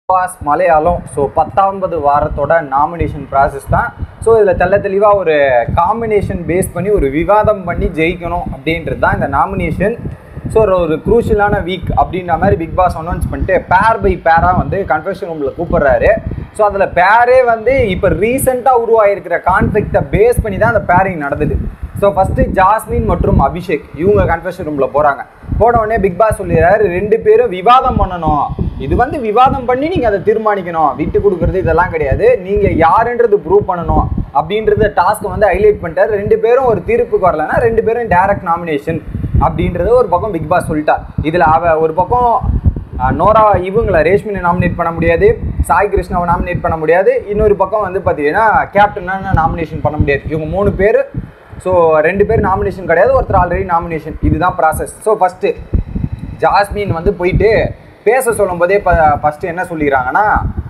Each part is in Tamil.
பாஸ் மலையாளம் ஸோ பத்தாம்பது வாரத்தோட நாமினேஷன் ப்ராசஸ் தான் ஸோ இதில் தெள்ள தெளிவாக ஒரு காம்பினேஷன் பேஸ் பண்ணி ஒரு விவாதம் பண்ணி ஜெயிக்கணும் அப்படின்றது தான் இந்த நாமினேஷன் ஸோ ஒரு ஒரு குரூஷியலான வீக் அப்படின்ற மாதிரி பிக் பாஸ் அனௌன்ஸ் பண்ணிட்டு பேர் பை பேராக வந்து கன்ஃபெஷன் ரூமில் கூப்பிடுறாரு ஸோ அதில் பேரே வந்து இப்போ ரீசெண்டாக உருவாகிருக்கிற கான்ஃப்ளிக்டை பேஸ் பண்ணி தான் அந்த பேரிங் நடந்தது ஸோ ஃபஸ்ட்டு ஜாஸ்மின் மற்றும் அபிஷேக் இவங்க கன்ஃபெஷன் ரூமில் போகிறாங்க போன உடனே பிக் பாஸ் சொல்லிடுறாரு ரெண்டு பேரும் விவாதம் பண்ணணும் இது வந்து விவாதம் பண்ணி நீங்கள் அதை தீர்மானிக்கணும் விட்டு கொடுக்குறது இதெல்லாம் கிடையாது நீங்கள் யாருன்றது ப்ரூவ் பண்ணணும் அப்படின்றத டாஸ்க்கை வந்து ஹைலைட் பண்ணிட்டாரு ரெண்டு பேரும் ஒரு தீர்ப்புக்கு வரலன்னா ரெண்டு பேரும் டைரக்ட் நாமினேஷன் அப்படின்றத ஒரு பக்கம் பிக் பாஸ் சொல்லிட்டார் இதில் அவ ஒரு பக்கம் அஹ், நோரா இவங்களை ரேஷ்மினை நாமினேட் பண்ண முடியாது சாய் கிருஷ்ணாவை நாமினேட் பண்ண முடியாது இன்னொரு பக்கம் வந்து பார்த்தீங்கன்னா கேப்டனான நாமினேஷன் பண்ண முடியாது இவங்க மூணு பேர் ஸோ ரெண்டு பேர் நாமினேஷன் கிடையாது ஒருத்தர் ஆல்ரெடி நாமினேஷன் இதுதான் ப்ராசஸ் ஸோ ஃபஸ்ட்டு ஜாஸ்மின் வந்து போயிட்டு பேச சொல்லும்போதே இப்போ ஃபஸ்ட்டு என்ன சொல்லிக்கிறாங்கன்னா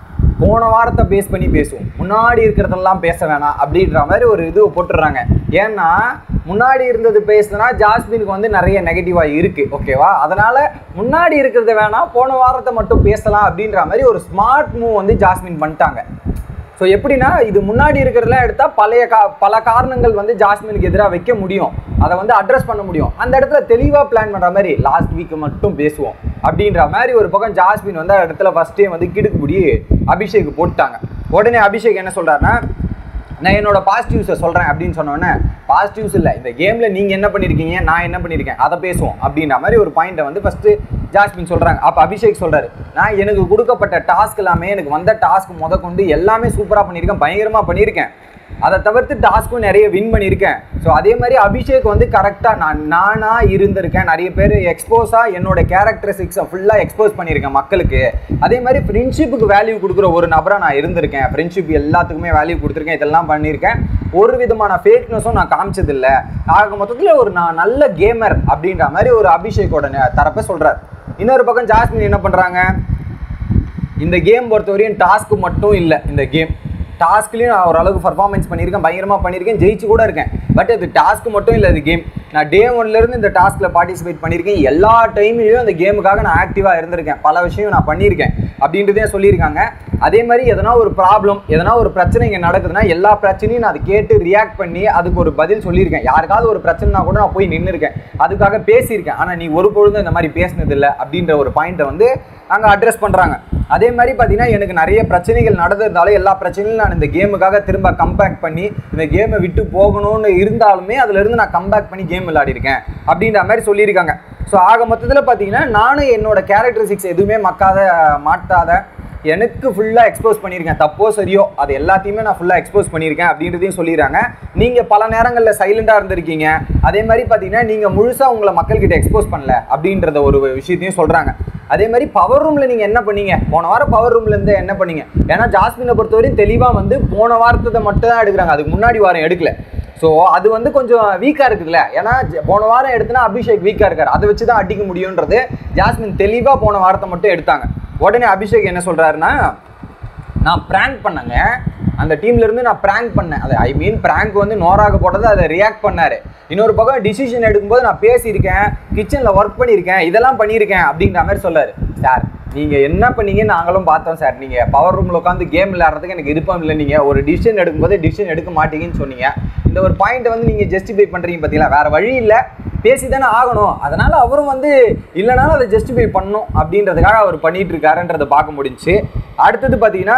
போன வாரத்தை பேஸ் பண்ணி பேசுவோம் முன்னாடி இருக்கிறதெல்லாம் பேச வேணாம் அப்படின்ற மாதிரி ஒரு இது போட்டுடுறாங்க ஏன்னா முன்னாடி இருந்தது பேசுனா ஜாஸ்மினுக்கு வந்து நிறைய நெகட்டிவாக இருக்குது ஓகேவா அதனால் முன்னாடி இருக்கிறத வேணாம் போன வாரத்தை மட்டும் பேசலாம் அப்படின்ற மாதிரி ஒரு ஸ்மார்ட் மூவ் வந்து ஜாஸ்மின் பண்ணிட்டாங்க ஸோ எப்படின்னா இது முன்னாடி இருக்கிறதெல்லாம் எடுத்தால் பழைய கா பல காரணங்கள் வந்து ஜாஸ்மினுக்கு எதிராக வைக்க முடியும் அதை வந்து அட்ரஸ் பண்ண முடியும் அந்த இடத்துல தெளிவாக பிளான் பண்ணுற மாதிரி லாஸ்ட் வீக் மட்டும் பேசுவோம் அப்படின்ற மாதிரி ஒரு பக்கம் ஜாஸ்மின் வந்து அந்த இடத்துல ஃபஸ்ட்டே வந்து கிடுக்குப்பிடி அபிஷேக் போட்டாங்க உடனே அபிஷேக் என்ன சொல்கிறாருன்னா நான் என்னோட பாசிட்டிவ்ஸை சொல்கிறேன் அப்படின்னு சொன்னோன்னே பாசிட்டிவ்ஸ் இல்லை இந்த கேமில் நீங்கள் என்ன பண்ணியிருக்கீங்க நான் என்ன பண்ணியிருக்கேன் அதை பேசுவோம் அப்படின்ற மாதிரி ஒரு பாயிண்ட்டை வந்து ஃபஸ்ட்டு ஜாஸ்மின் சொல்கிறாங்க அப்போ அபிஷேக் சொல்கிறாரு நான் எனக்கு கொடுக்கப்பட்ட டாஸ்க் எல்லாமே எனக்கு வந்த டாஸ்க் முத கொண்டு எல்லாமே சூப்பராக பண்ணியிருக்கேன் பயங்கரமாக பண்ணியிருக்கேன் அதை தவிர்த்து டாஸ்க்கும் நிறைய வின் பண்ணியிருக்கேன் ஸோ அதே மாதிரி அபிஷேக் வந்து கரெக்டாக நான் நானாக இருந்திருக்கேன் நிறைய பேர் எக்ஸ்போஸாக என்னோட கேரக்டரிஸ்டிக்ஸை ஃபுல்லாக எக்ஸ்போஸ் பண்ணியிருக்கேன் மக்களுக்கு அதே மாதிரி ஃப்ரெண்ட்ஷிப்புக்கு வேல்யூ கொடுக்குற ஒரு நபராக நான் இருந்திருக்கேன் ஃப்ரெண்ட்ஷிப் எல்லாத்துக்குமே வேல்யூ கொடுத்துருக்கேன் இதெல்லாம் பண்ணியிருக்கேன் ஒரு விதமான ஃபேக்னஸும் நான் காமிச்சதில்லை ஆக மொத்தத்தில் ஒரு நான் நல்ல கேமர் அப்படின்ற மாதிரி ஒரு அபிஷேக்கோட ந- தரப்பை சொல்கிறார் இன்னொரு பக்கம் ஜாஸ்மின் என்ன பண்ணுறாங்க இந்த கேம் பொறுத்தவரையும் டாஸ்க்கு மட்டும் இல்லை இந்த கேம் டாஸ்க்லேயும் நான் ஓரளவுக்கு பர்ஃபார்மன்ஸ் பண்ணியிருக்கேன் பயங்கரமாக பண்ணியிருக்கேன் ஜெயிச்சு கூட இருக்கேன் பட் அது டாஸ்க் மட்டும் இல்லை அது கேம் நான் டே ஒன்லேருந்து இந்த டாஸ்கில் பார்ட்டிசிபேட் பண்ணியிருக்கேன் எல்லா டைம்லேயும் அந்த கேமுக்காக நான் ஆக்டிவாக இருந்திருக்கேன் பல விஷயம் நான் பண்ணியிருக்கேன் அப்படின்றதே சொல்லியிருக்காங்க அதே மாதிரி எதனா ஒரு ப்ராப்ளம் எதனா ஒரு பிரச்சனை இங்கே நடக்குதுன்னா எல்லா பிரச்சனையும் நான் அதை கேட்டு ரியாக்ட் பண்ணி அதுக்கு ஒரு பதில் சொல்லியிருக்கேன் யாருக்காவது ஒரு பிரச்சனைனா கூட நான் போய் நின்று இருக்கேன் அதுக்காக பேசியிருக்கேன் ஆனால் நீ ஒரு பொழுதும் இந்த மாதிரி பேசினதில்லை அப்படின்ற ஒரு பாயிண்ட்டை வந்து அங்கே அட்ரஸ் பண்ணுறாங்க அதே மாதிரி பார்த்தீங்கன்னா எனக்கு நிறைய பிரச்சனைகள் நடந்ததுனால எல்லா பிரச்சனையும் நான் இந்த கேமுக்காக திரும்ப கம்பேக் பண்ணி இந்த கேமை விட்டு போகணும்னு இருந்தாலுமே அதுலேருந்து நான் கம்பேக் பண்ணி கேம் விளையாடிருக்கேன் அப்படின்ற மாதிரி சொல்லியிருக்காங்க ஸோ ஆக மொத்தத்தில் பார்த்தீங்கன்னா நானும் என்னோட கேரக்டரிஸ்டிக்ஸ் எதுவுமே மக்காத மாட்டாத எனக்கு ஃபுல்லாக எக்ஸ்போஸ் பண்ணியிருக்கேன் தப்போ சரியோ அது எல்லாத்தையுமே நான் ஃபுல்லாக எக்ஸ்போஸ் பண்ணியிருக்கேன் அப்படின்றதையும் சொல்லிடுறாங்க நீங்கள் பல நேரங்களில் சைலண்டாக இருந்திருக்கீங்க அதே மாதிரி பார்த்தீங்கன்னா நீங்கள் முழுசாக உங்களை மக்கள்கிட்ட எக்ஸ்போஸ் பண்ணல அப்படின்றத ஒரு விஷயத்தையும் சொல்கிறாங்க அதே மாதிரி பவர் ரூமில் நீங்கள் என்ன பண்ணீங்க போன வாரம் பவர் ரூம்ல இருந்து என்ன பண்ணீங்க ஏன்னா ஜாஸ்மினை பொறுத்தவரையும் தெளிவாக வந்து போன வாரத்தை மட்டும் தான் எடுக்கிறாங்க அதுக்கு முன்னாடி வாரம் எடுக்கல ஸோ அது வந்து கொஞ்சம் வீக்காக இருக்குதுல்ல ஏன்னா ஜ- போன வாரம் எடுத்துனா அபிஷேக் வீக்காக இருக்கார் அதை வச்சு தான் அடிக்க முடியுன்றது ஜாஸ்மின் தெளிவாக போன வாரத்தை மட்டும் எடுத்தாங்க உடனே அபிஷேக் என்ன சொல்கிறாருன்னா நான் ப்ராங்க் பண்ணேங்க அந்த டீம்ல இருந்து நான் ப்ராங்க் பண்ணேன் அது ஐ மீன் ப்ராங்க் வந்து நோராக போட்டது அதை ரியாக்ட் பண்ணாரு இன்னொரு பக்கம் டிசிஷன் எடுக்கும்போது நான் பேசியிருக்கேன் கிச்சனில் ஒர்க் பண்ணியிருக்கேன் இதெல்லாம் பண்ணியிருக்கேன் அப்படின்ற மாதிரி சொல்லாரு சார் நீங்கள் என்ன பண்ணீங்க நாங்களும் பார்த்தோம் சார் நீங்கள் பவர் ரூமில் உட்காந்து கேம் விளையாடுறதுக்கு எனக்கு விருப்பம் இல்லை நீங்கள் ஒரு டிசிஷன் எடுக்கும்போது டிசிஷன் எடுக்க மாட்டீங்கன்னு சொன்னீங்க இந்த ஒரு பாயிண்ட்டை வந்து நீங்கள் ஜஸ்டிஃபை பண்ணுறீங்க பார்த்தீங்களா வேறு வழி இல்லை பேசி தானே ஆகணும் அதனால அவரும் வந்து இல்லைனாலும் அதை ஜஸ்டிஃபை பண்ணணும் அப்படின்றதுக்காக அவர் பண்ணிட்டு இருக்காருன்றதை பார்க்க முடிஞ்சுச்சு அடுத்தது பார்த்தீங்கன்னா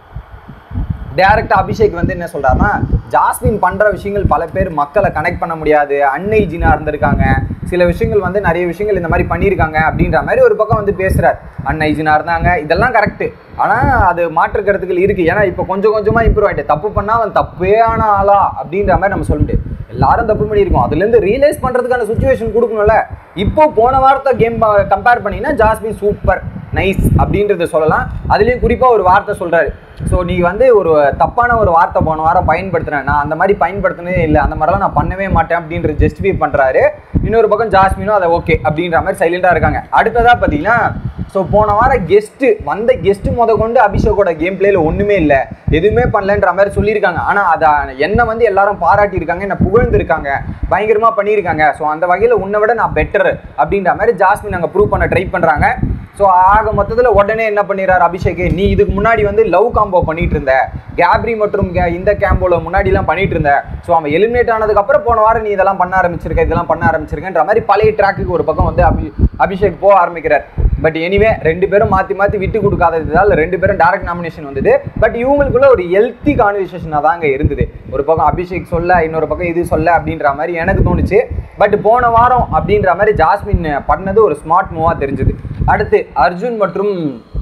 டேரக்டாக அபிஷேக் வந்து என்ன சொல்றாருன்னா ஜாஸ்மின் பண்ணுற விஷயங்கள் பல பேர் மக்களை கனெக்ட் பண்ண முடியாது அன்னைஜினாக இருந்திருக்காங்க சில விஷயங்கள் வந்து நிறைய விஷயங்கள் இந்த மாதிரி பண்ணியிருக்காங்க அப்படின்ற மாதிரி ஒரு பக்கம் வந்து பேசுகிறார் அன்னைஜினாக இருந்தாங்க இதெல்லாம் கரெக்டு ஆனால் அது மாற்று கருத்துக்கள் இருக்குது ஏன்னா இப்போ கொஞ்சம் கொஞ்சமாக இம்ப்ரூவ் ஆகிட்டு தப்பு பண்ணால் அவன் தப்பே ஆன ஆளா அப்படின்ற மாதிரி நம்ம சொல்லிட்டு எல்லாரும் தப்பு பண்ணியிருக்கோம் அதுலேருந்து ரியலைஸ் பண்ணுறதுக்கான சுச்சுவேஷன் கொடுக்கணும்ல இப்போ போன வாரத்தை கேம் கம்பேர் பண்ணிங்கன்னா ஜாஸ்மின் சூப்பர் நைஸ் அப்படின்றத சொல்லலாம் அதுலேயும் குறிப்பாக ஒரு வார்த்தை சொல்கிறாரு ஸோ நீ வந்து ஒரு தப்பான ஒரு வார்த்தை போன வாரம் பயன்படுத்துனேன் நான் அந்த மாதிரி பயன்படுத்தினதே இல்லை அந்த மாதிரிலாம் நான் பண்ணவே மாட்டேன் அப்படின்ற ஜஸ்டிஃபை பண்ணுறாரு இன்னொரு பக்கம் ஜாஸ்மினும் அதை ஓகே அப்படின்ற மாதிரி சைலண்டாக இருக்காங்க அடுத்ததாக பார்த்தீங்கன்னா ஸோ போன வாரம் கெஸ்ட்டு வந்த கெஸ்ட்டு முத கொண்டு அபிஷேக்கோட கேம் பிளேல ஒன்றுமே இல்லை எதுவுமே பண்ணலன்ற மாதிரி சொல்லியிருக்காங்க ஆனால் அதை என்னை வந்து எல்லாரும் பாராட்டியிருக்காங்க என்னை புகழ்ந்துருக்காங்க பயங்கரமாக பண்ணியிருக்காங்க ஸோ அந்த வகையில் உன்னை விட நான் பெட்டர் அப்படின்ற மாதிரி ஜாஸ்மின் அங்கே ப்ரூவ் பண்ண ட்ரை பண்ணுறாங்க ஸோ ஆக மொத்தத்தில் உடனே என்ன பண்ணிடுறாரு அபிஷேக் நீ இதுக்கு முன்னாடி வந்து லவ் காம்போ பண்ணிட்டு இருந்த கேப்ரி மற்றும் கே- இந்த கேம்போல முன்னாடிலாம் பண்ணிட்டு இருந்த ஸோ அவன் எலிமினேட் ஆனதுக்கு அப்புறம் போன வாரம் நீ இதெல்லாம் பண்ண ஆரம்பிச்சிருக்க இதெல்லாம் பண்ண ஆரம்பிச்சிருக்கன்ற மாதிரி பழைய ட்ராக்குக்கு ஒரு பக்கம் வந்து அபி அபிஷேக் போக ஆரம்பிக்கிறார் பட் எனிவே ரெண்டு பேரும் மாற்றி மாற்றி விட்டு கொடுக்காததால் ரெண்டு பேரும் டேரக்ட் நாமினேஷன் வந்தது பட் இவங்களுக்குள்ள ஒரு ஹெல்த்தி கான்வர்சேஷனாக தாங்க இருந்தது ஒரு பக்கம் அபிஷேக் சொல்ல இன்னொரு பக்கம் இது சொல்ல அப்படின்ற மாதிரி எனக்கு தோணுச்சு பட் போன வாரம் அப்படின்ற மாதிரி ஜாஸ்மின் பண்ணது ஒரு ஸ்மார்ட் மூவாக தெரிஞ்சுது அடுத்து அர்ஜுன் மற்றும்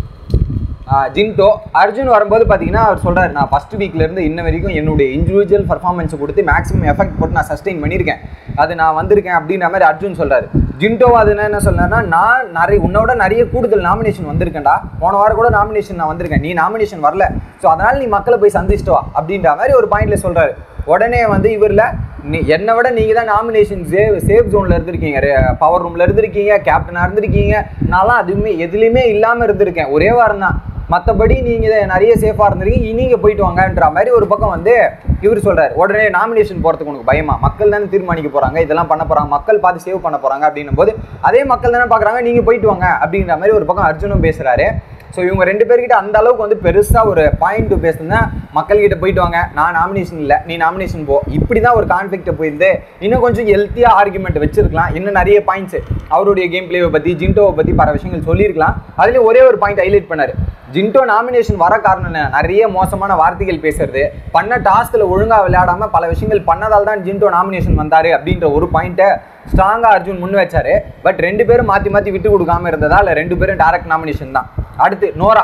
ஆஹ் ஜின்டோ அர்ஜுன் வரும்போது பார்த்தீங்கன்னா அவர் சொல்றாரு நான் ஃபர்ஸ்ட் வீக்ல இருந்து இன்ன வரைக்கும் என்னுடைய இண்டிவிஜுவல் பர்ஃபார்மன்ஸ் கொடுத்து மேக்ஸிமம் எஃபெக்ட் போட்டு நான் சஸ்டெயின் பண்ணியிருக்கேன் அது நான் வந்திருக்கேன் அப்படின்ற மாதிரி அர்ஜுன் சொல்றாரு ஜின்டோ அது என்ன என்ன சொல்றாருன்னா நான் நிறைய உன்னோட நிறைய கூடுதல் நாமினேஷன் வந்திருக்கேன்டா போன வாரம் கூட நாமினேஷன் நான் வந்திருக்கேன் நீ நாமினேஷன் வரல ஸோ அதனால நீ மக்களை போய் சந்திச்சிட்டு வா அப்படின்ற மாதிரி ஒரு பாயிண்ட்ல சொல்றாரு உடனே வந்து இவரில் நீ என்னை விட நீங்கள் தான் நாமினேஷன் சேவ் சேஃப் ஜோனில் இருந்திருக்கீங்க பவர் ரூமில் இருந்திருக்கீங்க கேப்டனாக இருந்திருக்கீங்க நான்லாம் அதுவுமே எதுலேயுமே இல்லாமல் இருந்திருக்கேன் ஒரே வாரம் தான் மற்றபடி நீங்கள் நிறைய சேஃபாக இருந்திருக்கீங்க நீங்கள் போயிட்டு வாங்கன்ற மாதிரி ஒரு பக்கம் வந்து இவர் சொல்கிறார் உடனே நாமினேஷன் போகிறதுக்கு உனக்கு பயமா மக்கள் தானே தீர்மானிக்க போகிறாங்க இதெல்லாம் பண்ண போகிறாங்க மக்கள் பார்த்து சேவ் பண்ண போகிறாங்க அப்படின்னும் போது அதே மக்கள் தானே பார்க்குறாங்க நீங்கள் போயிட்டு வாங்க அப்படின்ற மாதிரி ஒரு பக்கம் அர்ஜுனும் பேசுகிறாரு ஸோ இவங்க ரெண்டு பேர்கிட்ட அந்த அளவுக்கு வந்து பெருசாக ஒரு பாயிண்ட் பேசுனா மக்கள்கிட்ட போயிட்டு வாங்க நான் நாமினேஷன் இல்லை நீ நாமினேஷன் போ இப்படி தான் ஒரு கான்ஃப்ளிக்ட்டை போயிருந்து இன்னும் கொஞ்சம் ஹெல்த்தியாக ஆர்குமெண்ட் வச்சிருக்கலாம் இன்னும் நிறைய பாயிண்ட்ஸ் அவருடைய கேம் பிளேவை பற்றி ஜின்டோவை பற்றி பல விஷயங்கள் சொல்லியிருக்கலாம் அதுலேயும் ஒரே ஒரு பாயிண்ட் ஹைலைட் பண்ணார் ஜின்டோ நாமினேஷன் வர காரணம் என்ன நிறைய மோசமான வார்த்தைகள் பேசுறது பண்ண டாஸ்கில் ஒழுங்காக விளையாடாம பல விஷயங்கள் பண்ணதால் தான் ஜின்டோ நாமினேஷன் வந்தாரு அப்படின்ற ஒரு பாயிண்ட்டை ஸ்ட்ராங்காக அர்ஜுன் முன் வச்சாரு பட் ரெண்டு பேரும் மாற்றி மாற்றி விட்டு கொடுக்காம இருந்ததால் ரெண்டு பேரும் டைரக்ட் நாமினேஷன் தான் அடுத்து நோரா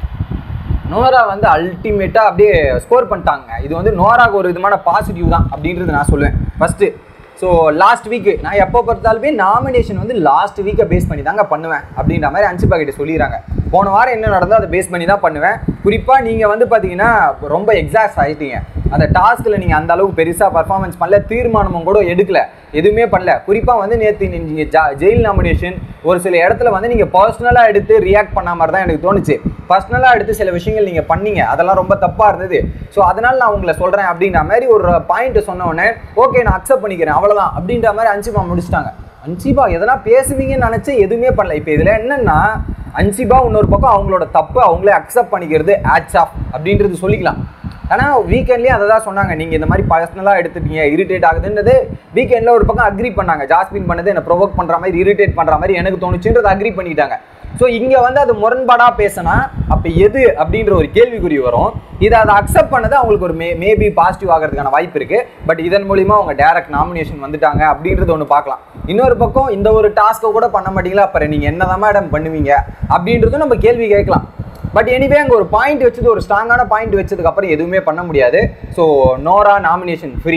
நோரா வந்து அல்டிமேட்டாக அப்படியே ஸ்கோர் பண்ணிட்டாங்க இது வந்து நோராக்கு ஒரு விதமான பாசிட்டிவ் தான் அப்படின்றது நான் சொல்லுவேன் ஃபஸ்ட்டு ஸோ லாஸ்ட் வீக்கு நான் எப்போ பார்த்தாலுமே நாமினேஷன் வந்து லாஸ்ட் வீக்கை பேஸ் பண்ணி தாங்க பண்ணுவேன் அப்படின்ற மாதிரி அன்சிபா கிட்ட சொல்லிடுறாங்க போன வாரம் என்ன நடந்தோ அதை பேஸ் பண்ணி தான் பண்ணுவேன் குறிப்பாக நீங்கள் வந்து பார்த்தீங்கன்னா ரொம்ப எக்ஸாஸ்ட் ஆகிட்டீங்க அந்த டாஸ்கில் நீங்கள் அந்த அளவுக்கு பெருசாக பர்ஃபார்மன்ஸ் பண்ணல தீர்மானமும் கூட எடுக்கல எதுவுமே பண்ணல குறிப்பாக வந்து நேற்று நீங்கள் ஜெயில் நாமினேஷன் ஒரு சில இடத்துல வந்து நீங்கள் பர்சனலாக எடுத்து ரியாக்ட் பண்ண மாதிரி தான் எனக்கு தோணுச்சு பர்சனலாக எடுத்து சில விஷயங்கள் நீங்கள் பண்ணீங்க அதெல்லாம் ரொம்ப தப்பாக இருந்தது ஸோ அதனால் நான் உங்களை சொல்கிறேன் அப்படின்ற மாதிரி ஒரு பாயிண்ட் சொன்ன உடனே ஓகே நான் அக்செப்ட் பண்ணிக்கிறேன் அவ்வளோதான் அப்படின்ற மாதிரி அன்சிபா முடிச்சிட்டாங்க அன்சிபா எதனா பேசுவீங்கன்னு நினச்சி எதுவுமே பண்ணல இப்போ இதில் என்னன்னா அன்சிபா இன்னொரு பக்கம் அவங்களோட தப்பு அவங்களே அக்செப்ட் பண்ணிக்கிறது ஆட்ஸ் ஆஃப் அப்படின்றது சொல்லிக்கலாம் ஆனால் வீக்கெண்ட்லேயே அதை தான் சொன்னாங்க நீங்கள் இந்த மாதிரி பர்சனலாக எடுத்துட்டீங்க இரிட்டேட் ஆகுதுன்றது வீக்கெண்டில் ஒரு பக்கம் அக்ரி பண்ணாங்க ஜாஸ்மின் பண்ணது என்னை ப்ரொவோக் பண்ணுற மாதிரி இரிட்டேட் பண்ணுற மாதிரி எனக்கு தோணுச்சுன்றது அக்ரி பண்ணிட்டாங்க ஸோ இங்கே வந்து அது முரண்பாடாக பேசினா அப்போ எது அப்படின்ற ஒரு கேள்விக்குறி வரும் இதை அதை அக்செப்ட் பண்ணது அவங்களுக்கு ஒரு மே மேபி பாசிட்டிவ் ஆகிறதுக்கான வாய்ப்பு இருக்குது பட் இதன் மூலிமா அவங்க டேரக்ட் நாமினேஷன் வந்துட்டாங்க அப்படின்றது ஒன்று பார்க்கலாம் இன்னொரு பக்கம் இந்த ஒரு டாஸ்க்கை கூட பண்ண மாட்டீங்களா அப்புறம் நீங்கள் என்னதான் மேடம் பண்ணுவீங்க அப்படின்றதும் நம்ம கேள்வி கேட்கலாம் பட் எனிவே அங்கே ஒரு பாயிண்ட் வச்சது ஒரு ஸ்ட்ராங்கான பாயிண்ட் வச்சதுக்கு அப்புறம் எதுவுமே பண்ண முடியாது ஸோ நோரா நாமினேஷன் ஃப்ரீ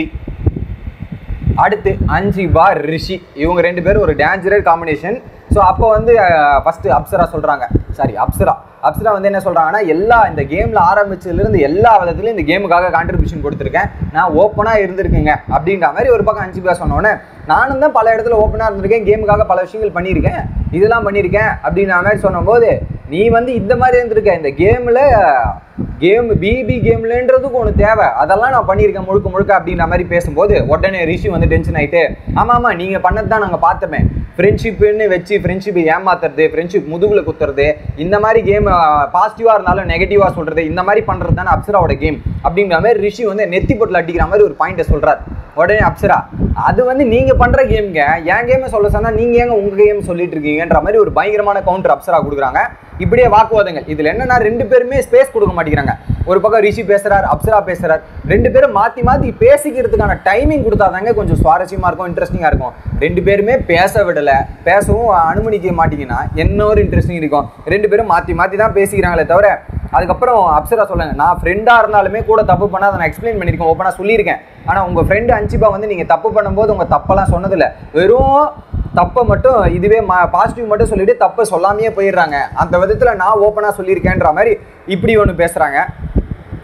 அடுத்து அன்சிபா ரிஷி இவங்க ரெண்டு பேரும் ஒரு டேஞ்சரஸ் காம்பினேஷன் ஸோ அப்போ வந்து ஃபஸ்ட்டு அப்சரா சொல்கிறாங்க சாரி அப்சரா அப்சரா வந்து என்ன சொல்கிறாங்கன்னா எல்லா இந்த கேமில் ஆரம்பிச்சதுலேருந்து எல்லா விதத்துலையும் இந்த கேமுக்காக கான்ட்ரிபியூஷன் கொடுத்துருக்கேன் நான் ஓப்பனாக இருந்திருக்கேங்க அப்படின்ற மாதிரி ஒரு பக்கம் அன்சிபா சொன்னோன்னே நானும் தான் பல இடத்துல ஓப்பனாக இருந்திருக்கேன் கேமுக்காக பல விஷயங்கள் பண்ணியிருக்கேன் இதெல்லாம் பண்ணியிருக்கேன் அப்படின்ற மாதிரி சொன்னபோது நீ வந்து இந்த மாதிரி இருந்திருக்க இந்த கேமில் கேம் பிபி கேம்லன்றதுக்கு ஒன்று தேவை அதெல்லாம் நான் பண்ணியிருக்கேன் முழுக்க முழுக்க அப்படின்ற மாதிரி பேசும்போது உடனே ரிஷி வந்து டென்ஷன் ஆகிட்டு ஆமாம் ஆமாம் நீங்கள் பண்ணது தான் நாங்கள் பார்த்தோமே ஃப்ரெண்ட்ஷிப்புன்னு வச்சு ஃப்ரெண்ட்ஷிப் ஏமாத்துறது ஃப்ரெண்ட்ஷிப் முதுகில் குத்துறது இந்த மாதிரி கேம் பாசிட்டிவாக இருந்தாலும் நெகட்டிவாக சொல்கிறது இந்த மாதிரி பண்ணுறது தானே அப்சராவோட கேம் அப்படிங்கிற மாதிரி ரிஷி வந்து நெத்தி பொட்டில் அடிக்கிற மாதிரி ஒரு பாயிண்ட்டை சொல்கிறார் உடனே அப்சரா அது வந்து நீங்கள் பண்ணுற கேம்ங்க என் கேமை சொல்ல சொன்னால் நீங்கள் ஏங்க உங்கள் கேம் சொல்லிட்டு இருக்கீங்கன்ற மாதிரி ஒரு பயங்கரமான கவுண்டர் அப்சரா கொடுக்குறாங்க இப்படியே வாக்குவாதங்கள் இதில் என்னன்னா ரெண்டு பேருமே ஸ்பேஸ் கொடுக்க மாட்டேங்கிறாங்க ஒரு பக்கம் ரிஷி பேசுறார் அப்சரா பேசுறார் ரெண்டு பேரும் மாற்றி மாற்றி பேசிக்கிறதுக்கான டைமிங் கொடுத்தாதாங்க கொஞ்சம் சுவாரஸ்யமாக இருக்கும் இன்ட்ரெஸ்டிங்காக இருக்கும் ரெண்டு பேருமே பேச விடலை பேசவும் அனுமதிக்க மாட்டீங்கன்னா என்ன ஒரு இன்ட்ரெஸ்டிங் இருக்கும் ரெண்டு பேரும் மாற்றி மாற்றி தான் பேசிக்கிறாங்களே தவிர அதுக்கப்புறம் அப்சரா சொல்லுங்க நான் ஃப்ரெண்டாக இருந்தாலுமே கூட தப்பு பண்ணால் அதை நான் எக்ஸ்பிளைன் பண்ணியிருக்கேன் ஓப்பனாக சொல்லியிருக்கேன் ஆனால் உங்கள் ஃப்ரெண்டு அன்சிபா வந்து நீங்கள் தப்பு பண்ணும்போது உங்கள் தப்பெல்லாம் சொன்னதில்லை வெறும் தப்பை மட்டும் இதுவே மா பாசிட்டிவ் மட்டும் சொல்லிட்டு தப்பை சொல்லாமையே போயிடுறாங்க அந்த விதத்தில் நான் ஓப்பனாக சொல்லியிருக்கேன்ற மாதிரி இப்படி ஒன்று பேசுகிறாங்க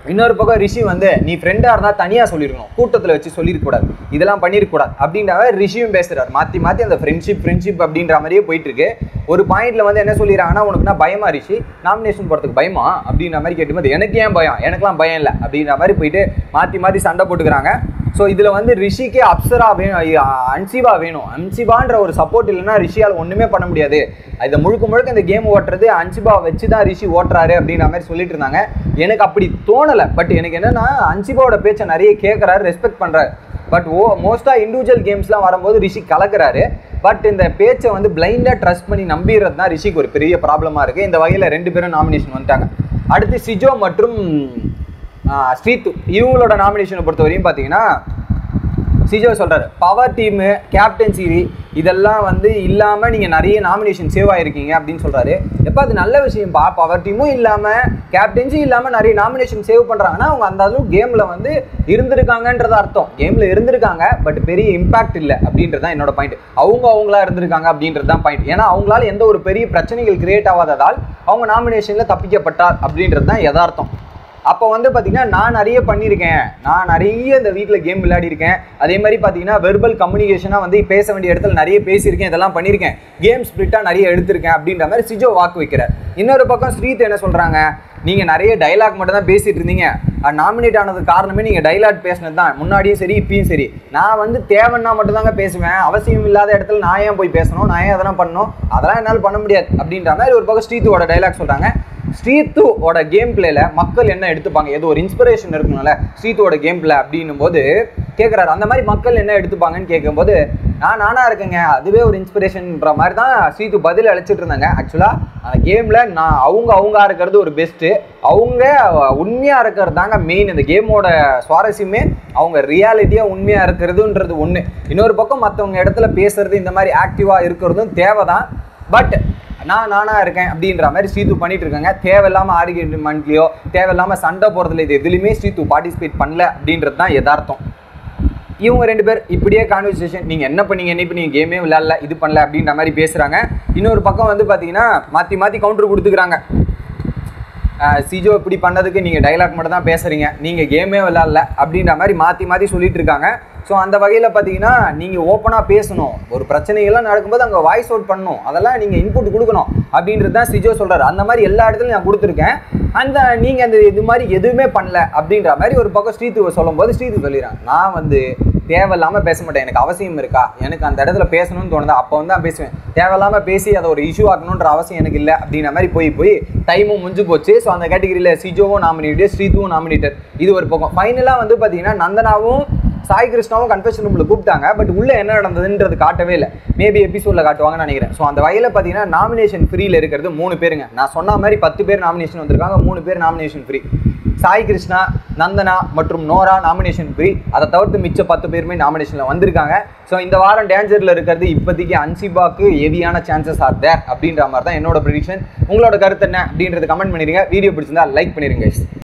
இன்னொரு பக்கம் ரிஷி வந்து நீ ஃப்ரெண்டாக இருந்தால் தனியாக சொல்லியிருக்கணும் கூட்டத்தில் வச்சு சொல்லியிருக்கக்கூடாது இதெல்லாம் பண்ணியிருக்கக்கூடாது அப்படின்ற மாதிரி ரிஷியும் பேசுகிறார் மாற்றி மாற்றி அந்த ஃப்ரெண்ட்ஷிப் ஃப்ரெண்ட்ஷிப் அப்படின்ற மாதிரியே போயிட்டு இருக்கு ஒரு பாயிண்ட்ல வந்து என்ன சொல்லிடுறாங்கன்னா உனக்குனா பயமா ரிஷி நாமினேஷன் போகிறதுக்கு பயமா அப்படின்ற மாதிரி கேட்டும்போது எனக்கு ஏன் பயம் எனக்குலாம் பயம் இல்லை அப்படின்ற மாதிரி போயிட்டு மாற்றி மாற்றி சண்டை போட்டுக்கிறாங்க ஸோ இதில் வந்து ரிஷிக்கு அப்சரா வேணும் ஐயா, அன்சிபா வேணும் அன்சிபான்ற ஒரு சப்போர்ட் இல்லைன்னா ரிஷியால் ஒன்றுமே பண்ண முடியாது இதை முழுக்க முழுக்க இந்த கேம் ஓட்டுறது அன்சிபா வச்சு தான் ரிஷி ஓட்டுறாரு அப்படின்ற மாதிரி சொல்லிட்டு இருந்தாங்க எனக்கு அப்படி தோணலை பட் எனக்கு என்னன்னா அன்சிபாவோட பேச்சை நிறைய கேட்குறாரு ரெஸ்பெக்ட் பண்ணுறாரு பட் ஓ மோஸ்ட்டாக இண்டிவிஜுவல் கேம்ஸ்லாம் வரும்போது ரிஷி கலக்குறாரு பட் இந்த பேச்சை வந்து பிளைண்டாக ட்ரஸ்ட் பண்ணி நம்பிடுறது தான் ரிஷிக்கு ஒரு பெரிய ப்ராப்ளமாக இருக்குது இந்த வகையில் ரெண்டு பேரும் நாமினேஷன் வந்துட்டாங்க அடுத்து சிஜோ மற்றும் ஆஹ், ஸ்ரீத்து இவங்களோட நாமினேஷனை பொறுத்தவரையும் பார்த்தீங்கன்னா சிஜோ சொல்றாரு பவர் டீமு கேப்டன்சி இதெல்லாம் வந்து இல்லாம நீங்க நிறைய நாமினேஷன் சேவ் ஆயிருக்கீங்க அப்படின்னு சொல்றாரு எப்ப அது நல்ல விஷயம்ப்பா பவர் டீமும் இல்லாம கேப்டன்சி இல்லாம நிறைய நாமினேஷன் சேவ் பண்றாங்கன்னா அவங்க அந்த அளவு கேம்ல வந்து இருந்திருக்காங்கன்றது அர்த்தம் கேம்ல இருந்திருக்காங்க பட் பெரிய இம்பாக்ட் இல்லை அப்படின்றது தான் என்னோட பாயிண்ட் அவங்க அவங்களா இருந்திருக்காங்க அப்படின்றது தான் பாயிண்ட் ஏன்னா அவங்களால எந்த ஒரு பெரிய பிரச்சனைகள் கிரியேட் ஆகாததால் அவங்க நாமினேஷன்ல தப்பிக்கப்பட்டார் அப்படின்றது தான் யதார்த்தம் அப்போ வந்து பார்த்தீங்கன்னா நான் நிறைய பண்ணியிருக்கேன் நான் நிறைய இந்த வீட்டில் கேம் விளையாடிருக்கேன் அதே மாதிரி பார்த்தீங்கன்னா வெர்பல் கம்யூனிகேஷனாக வந்து பேச வேண்டிய இடத்துல நிறைய பேசியிருக்கேன் இதெல்லாம் பண்ணியிருக்கேன் கேம் ஸ்பிரிட்டாக நிறைய எடுத்திருக்கேன் அப்படின்ற மாதிரி சிஜோ வாக்கு வைக்கிறார் இன்னொரு பக்கம் ஸ்ரீத் என்ன சொல்கிறாங்க நீங்கள் நிறைய டைலாக் மட்டும் தான் பேசிட்டு இருந்தீங்க நாமினேட் ஆனது காரணமே நீங்கள் டைலாக் பேசினது தான் முன்னாடியும் சரி இப்பயும் சரி நான் வந்து தேவைன்னா மட்டும்தாங்க பேசுவேன் அவசியம் இல்லாத இடத்துல நான் ஏன் போய் பேசணும் நான் ஏன் அதெல்லாம் பண்ணணும் அதெல்லாம் என்னால் பண்ண முடியாது அப்படின்ற மாதிரி ஒரு பக்கம் ஸ்ரீத்துவோட டைலாக் சொல்கிறாங்க ஸ்ரீத்துவோட கேம் பிளேல மக்கள் என்ன எடுத்துப்பாங்க ஏதோ ஒரு இன்ஸ்பிரேஷன் இருக்கணும்ல ஸ்ரீத்துவோட கேம் பிளே அப்படின்னும் போது கேட்குறாரு அந்த மாதிரி மக்கள் என்ன எடுத்துப்பாங்கன்னு கேட்கும்போது நான் நானா இருக்கேங்க அதுவே ஒரு இன்ஸ்பிரேஷன்ன்ற மாதிரி தான் ஸ்ரீத்து பதில் அழைச்சிட்டு இருந்தாங்க ஆக்சுவலாக அந்த கேமில் நான் அவங்க அவங்க இருக்கிறது ஒரு பெஸ்ட்டு அவங்க உண்மையாக இருக்கிறது தாங்க மெயின் இந்த கேமோட சுவாரஸ்யமே அவங்க ரியாலிட்டியாக உண்மையாக இருக்கிறதுன்றது ஒன்று இன்னொரு பக்கம் மற்றவங்க இடத்துல பேசுறது இந்த மாதிரி ஆக்டிவாக இருக்கிறதும் தேவை தான் பட் நான் நானா இருக்கேன் அப்படின்ற மாதிரி ஸ்ரீத்து பண்ணிட்டு இருக்காங்க தேவையில்லாம ஆர்கியூமெண்ட்லயோ தேவையில்லாம சண்டை போறதுல இது எதுலையுமே ஸ்ரீத்து பார்ட்டிசிபேட் பண்ணல அப்படின்றது தான் யதார்த்தம் இவங்க ரெண்டு பேர் இப்படியே கான்வர்சேஷன் நீங்கள் என்ன பண்ணீங்க என்ன இப்போ நீங்கள் கேமே விளையாடல இது பண்ணல அப்படின்ற மாதிரி பேசுகிறாங்க இன்னொரு பக்கம் வந்து பார்த்தீங்கன்னா மாற்றி மாற்றி கவுண்டர் கொடுத்துக்கிறாங்க ஆஹ் சிஜோ இப்படி பண்ணதுக்கு நீங்கள் டைலாக் மட்டும் தான் பேசுகிறீங்க நீங்கள் கேமே விளையாடல அப்படின்ற மாதிரி மாற்றி மாற்றி சொல்லிட்டு இருக்காங்க ஸோ அந்த வகையில் பார்த்தீங்கன்னா நீங்கள் ஓப்பனாக பேசணும் ஒரு பிரச்சனைகள்லாம் நடக்கும்போது அங்கே வாய்ஸ் அவுட் பண்ணணும் அதெல்லாம் நீங்கள் இன்புட் கொடுக்கணும் அப்படின்றது தான் சிஜோ சொல்கிறாரு அந்த மாதிரி எல்லா இடத்துலையும் நான் கொடுத்துருக்கேன் அந்த நீங்கள் அந்த இது மாதிரி எதுவுமே பண்ணல அப்படின்ற மாதிரி ஒரு பக்கம் ஸ்ரீத்து சொல்லும்போது ஸ்ரீத்து சொல்லிடுறாங்க நான் வந்து தேவையில்லாமல் பேச மாட்டேன் எனக்கு அவசியம் இருக்கா எனக்கு அந்த இடத்துல பேசணும்னு தோணுதா அப்போ வந்து தான் பேசுவேன் தேவையில்லாமல் பேசி அதை ஒரு இஷ்யூ ஆக்கணுன்ற அவசியம் எனக்கு இல்லை அப்படின்ற மாதிரி போய் போய் டைமும் முடிஞ்சு போச்சு ஸோ அந்த கேட்டகரியில் சிஜோவும் நாமினேட்டட் ஸ்ரீதுவும் நாமினேட்டட் இது ஒரு பக்கம் ஃபைனலாக வந்து பார்த்தீங்கன்னா நந்தனாவும் சாய் கிருஷ்ணாவும் கன்ஃபெஷன் ரூமில் கூப்பிட்டாங்க பட் உள்ள என்ன நடந்ததுன்றது காட்டவே இல்லை மேபி எபிசோடில் காட்டுவாங்கன்னு நினைக்கிறேன் ஸோ அந்த வகையில் பார்த்தீங்கன்னா நாமினேஷன் ஃப்ரீல இருக்கிறது மூணு பேருங்க நான் சொன்ன மாதிரி பத்து பேர் நாமினேஷன் வந்திருக்காங்க மூணு பேர் நாமினேஷன் ஃப்ரீ சாய் கிருஷ்ணா நந்தனா மற்றும் நோரா நாமினேஷன் ஃப்ரீ அதை தவிர்த்து மிச்ச பத்து பேருமே நாமினேஷனில் வந்திருக்காங்க ஸோ இந்த வாரம் டேஞ்சரில் இருக்கிறது இப்போதைக்கு அன்சிபாக்கு ஹெவியான சான்சஸ் ஆர் தேர் அப்படின்ற மாதிரி தான் என்னோட ப்ரிடிக்ஷன் உங்களோட கருத்து என்ன அப்படின்றது கமெண்ட் பண்ணிடுங்க வீடியோ பிடிச்சிருந்தா லைக் பண்ணிடுங்க guys.